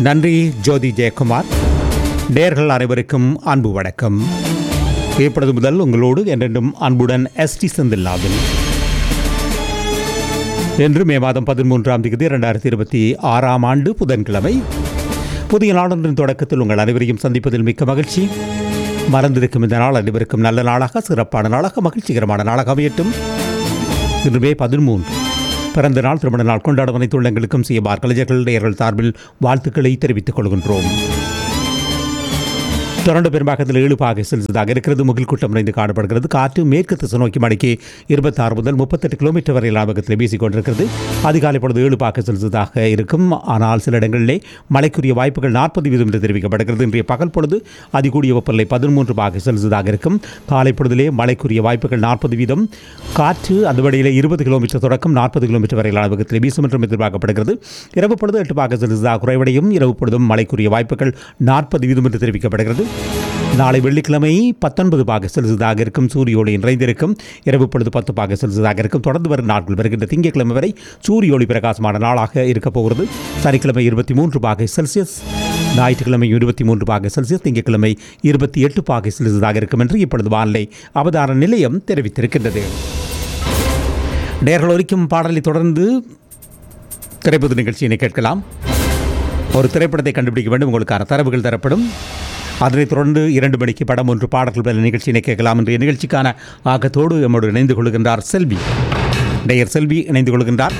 நன்றி ஜோதி ஜெயக்குமார் நேர்கள் அனைவருக்கும் அன்பு வணக்கம் இப்பொழுது முதல் உங்களோடு என்றென்றும் அன்புடன் எஸ்டி செந்தில்லாவில் இன்று மே மாதம் பதிமூன்றாம் தேதி இரண்டாயிரத்தி இருபத்தி ஆறாம் ஆண்டு புதன்கிழமை புதிய நாளொன்றின் தொடக்கத்தில் உங்கள் அனைவரையும் சந்திப்பதில் மிக்க மகிழ்ச்சி மறந்திருக்கும் இந்த நாள் அனைவருக்கும் நல்ல நாளாக சிறப்பான நாளாக மகிழ்ச்சிகரமான நாளாக அமையட்டும் இன்று மே பதிமூன்று பிறந்த நாள் திருமண நாள் கொண்டாடும் அனைத்து உள்ளங்களுக்கும் சிஎம்ஆர் கலைஞர்கள் நேயர்கள் சார்பில் வாழ்த்துக்களை தெரிவித்துக் கொள்கின்றோம் தொடர்ந்து பெரும்பாக்கத்தில் ஏழு பாகை செல்சியஸாக இருக்கிறது முகில் கூட்டம் நிறைந்து காணப்படுகிறது காற்று மேற்கு திசை நோக்கி மணிக்கு இருபத்தாறு முதல் முப்பத்தெட்டு கிலோமீட்டர் வரை லாபகத்தில் வீசிக் கொண்டிருக்கிறது அதிகாலை பொழுது ஏழு பாகை செல்சியஸாக இருக்கும் ஆனால் சில இடங்களிலே மழைக்குரிய வாய்ப்புகள் நாற்பது வீதம் என்று தெரிவிக்கப்படுகிறது இன்றைய பகல் பொழுது அதிகூடிய வெப்பநிலை பதிமூன்று பாகை செல்சியஸாக இருக்கும் காலை பொழுதிலே மழைக்குரிய வாய்ப்புகள் நாற்பது வீதம் காற்று அந்த வழியிலே இருபது கிலோமீட்டர் தொடக்கம் நாற்பது கிலோமீட்டர் வரை லாபகத்தில் வீசும் என்றும் எதிர்பார்க்கப்படுகிறது இரவு பொழுது எட்டு பாக செல்சியஸாக குறைவடையும் இரவு பொழுதும் மழைக்குரிய வாய்ப்புகள் நாற்பது வீதம் என்று தெரிவிக்கப்படுகிறது நாளை வெள்ளிக்கிழமை பத்தொன்பது பாக செல்சியஸாக இருக்கும் சூரிய ஒளி நிறைந்திருக்கும் இரவு பொழுது பத்து பாக செல்சியஸாக இருக்கும் தொடர்ந்து வரும் நாட்கள் வருகின்ற திங்கட்கிழமை வரை சூரிய ஒளி பிரகாசமான நாளாக இருக்கப் போகிறது சனிக்கிழமை இருபத்தி மூன்று பாகை செல்சியஸ் ஞாயிற்றுக்கிழமை இருபத்தி மூன்று பாகை செல்சியஸ் திங்கட்கிழமை இருபத்தி எட்டு பாகை செல்சியஸாக இருக்கும் என்று இப்பொழுது வானிலை அவதார நிலையம் தெரிவித்திருக்கின்றது நேர்கள் ஒலிக்கும் பாடலை தொடர்ந்து திரைப்பட நிகழ்ச்சியினை கேட்கலாம் ஒரு திரைப்படத்தை கண்டுபிடிக்க வேண்டும் உங்களுக்கான தரவுகள் தரப்படும் அதனைத் தொடர்ந்து இரண்டு மணிக்கு படம் ஒன்று பாடல்கள் பல நிகழ்ச்சியினை கேட்கலாம் என்ற நிகழ்ச்சிக்கான ஆக்கத்தோடு நம்மோடு இணைந்து கொள்கின்றார் செல்வி நேயர் செல்வி இணைந்து கொள்கின்றார்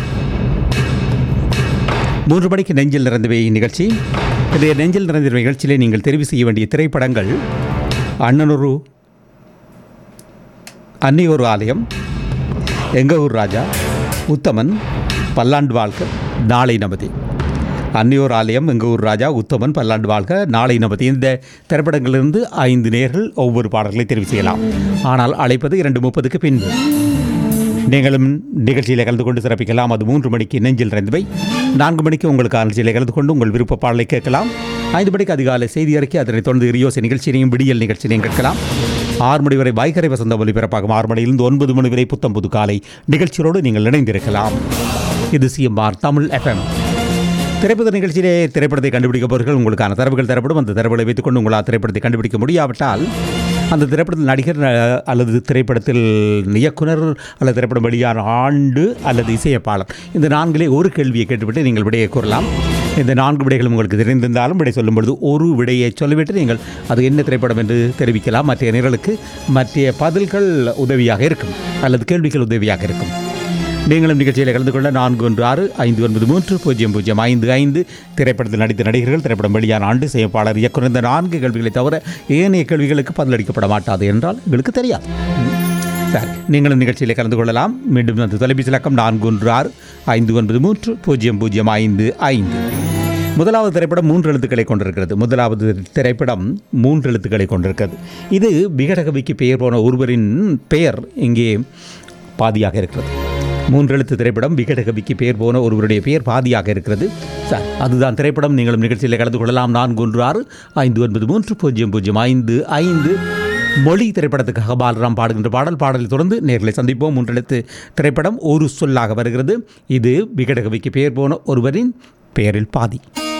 மூன்று மணிக்கு நெஞ்சில் நிறந்தவை நிகழ்ச்சி இன்றைய நெஞ்சில் நிறைந்த நிகழ்ச்சியிலே நீங்கள் தெரிவு செய்ய வேண்டிய திரைப்படங்கள் அண்ணனொரு அன்னியொரு ஆலயம் எங்க ஊர் ராஜா உத்தமன் பல்லாண்டு வாழ்க்கை நாளை நமதி அன்னியோர் ஆலயம் எங்கள் ஊர் ராஜா உத்தமன் பல்லாண்டு வாழ்க நாளை நமதி இந்த திரைப்படங்களிலிருந்து ஐந்து நேர்கள் ஒவ்வொரு பாடல்களை தெரிவு செய்யலாம் ஆனால் அழைப்பது இரண்டு முப்பதுக்கு பின்பு நீங்களும் நிகழ்ச்சியில் கலந்து கொண்டு சிறப்பிக்கலாம் அது மூன்று மணிக்கு நெஞ்சில் நிறைந்தவை நான்கு மணிக்கு உங்களுக்கு நிகழ்ச்சியில் கலந்து கொண்டு உங்கள் விருப்ப பாடலை கேட்கலாம் ஐந்து மணிக்கு அதிகாலை செய்தி அறிக்கை அதனைத் தொடர்ந்து ரியோசை நிகழ்ச்சியினையும் விடியல் நிகழ்ச்சியினையும் கேட்கலாம் ஆறு மணி வரை வைகரை வசந்த ஒலிபரப்பாகும் ஆறு மணியிலிருந்து ஒன்பது மணி வரை புத்தம் புது காலை நிகழ்ச்சியோடு நீங்கள் இணைந்திருக்கலாம் இது சிஎம்ஆர் தமிழ் எஃப்எம் திரைப்பட நிகழ்ச்சியிலே திரைப்படத்தை கண்டுபிடிக்கப்பவர்கள் உங்களுக்கான தரவுகள் தரப்படும் அந்த தரவுகளை வைத்துக்கொண்டு உங்களால் திரைப்படத்தை கண்டுபிடிக்க முடியாவிட்டால் அந்த திரைப்படத்தில் நடிகர் அஹ், அல்லது திரைப்படத்தில் இயக்குனர் அல்லது திரைப்படம் வெளியான ஆண்டு அல்லது இசையப்பாளர் இந்த நான்கிலே ஒரு கேள்வியை கேட்டுவிட்டு நீங்கள் விடையை கூறலாம் இந்த நான்கு விடைகளும் உங்களுக்கு தெரிந்திருந்தாலும் விடை சொல்லும் பொழுது ஒரு விடையை சொல்லிவிட்டு நீங்கள் அது என்ன திரைப்படம் என்று தெரிவிக்கலாம் மற்ற நிரலுக்கு மற்ற பதில்கள் உதவியாக இருக்கும் அல்லது கேள்விகள் உதவியாக இருக்கும் நீங்களும் நிகழ்ச்சியில் கலந்து கொள்ள நான்கு ஒன்று ஆறு ஐந்து ஒன்பது மூன்று பூஜ்ஜியம் பூஜ்ஜியம் ஐந்து ஐந்து திரைப்படத்தில் நடித்த நடிகர்கள் திரைப்படம் வெளியான ஆண்டு செய்யப்பாளர் இயக்குனர் இந்த நான்கு கேள்விகளை தவிர ஏனைய கேள்விகளுக்கு பதிலளிக்கப்பட மாட்டாது என்றால் எங்களுக்கு தெரியாது ம். சரி நீங்களும் நிகழ்ச்சியில் கலந்து கொள்ளலாம் மீண்டும் அந்த தொலைபேசி இலக்கம் நான்கு ஒன்று ஆறு ஐந்து ஒன்பது மூன்று பூஜ்ஜியம் பூஜ்ஜியம் ஐந்து ஐந்து முதலாவது திரைப்படம் மூன்று எழுத்துக்களை கொண்டிருக்கிறது முதலாவது திரைப்படம் மூன்று எழுத்துக்களை கொண்டிருக்கிறது இது விகடகவிக்கு பெயர் போன ஒருவரின் பெயர் இங்கே பாதியாக இருக்கிறது மூன்று எழுத்து திரைப்படம் விகடகவிக்கு பெயர் போன ஒருவருடைய பெயர் பாதியாக இருக்கிறது சார் அதுதான் திரைப்படம் நீங்களும் நிகழ்ச்சியில் கலந்து கொள்ளலாம் நான்கு ஒன்று ஆறு ஐந்து ஒன்பது மூன்று பூஜ்ஜியம் பூஜ்ஜியம் ஐந்து ஐந்து மொழி திரைப்படத்துக்காக பாலராம் பாடுகின்ற பாடல் பாடலை தொடர்ந்து நேர்களை சந்திப்போம் மூன்றெழுத்து திரைப்படம் ஒரு சொல்லாக வருகிறது இது விகடகவிக்கு பெயர் போன ஒருவரின் பெயரில் பாதி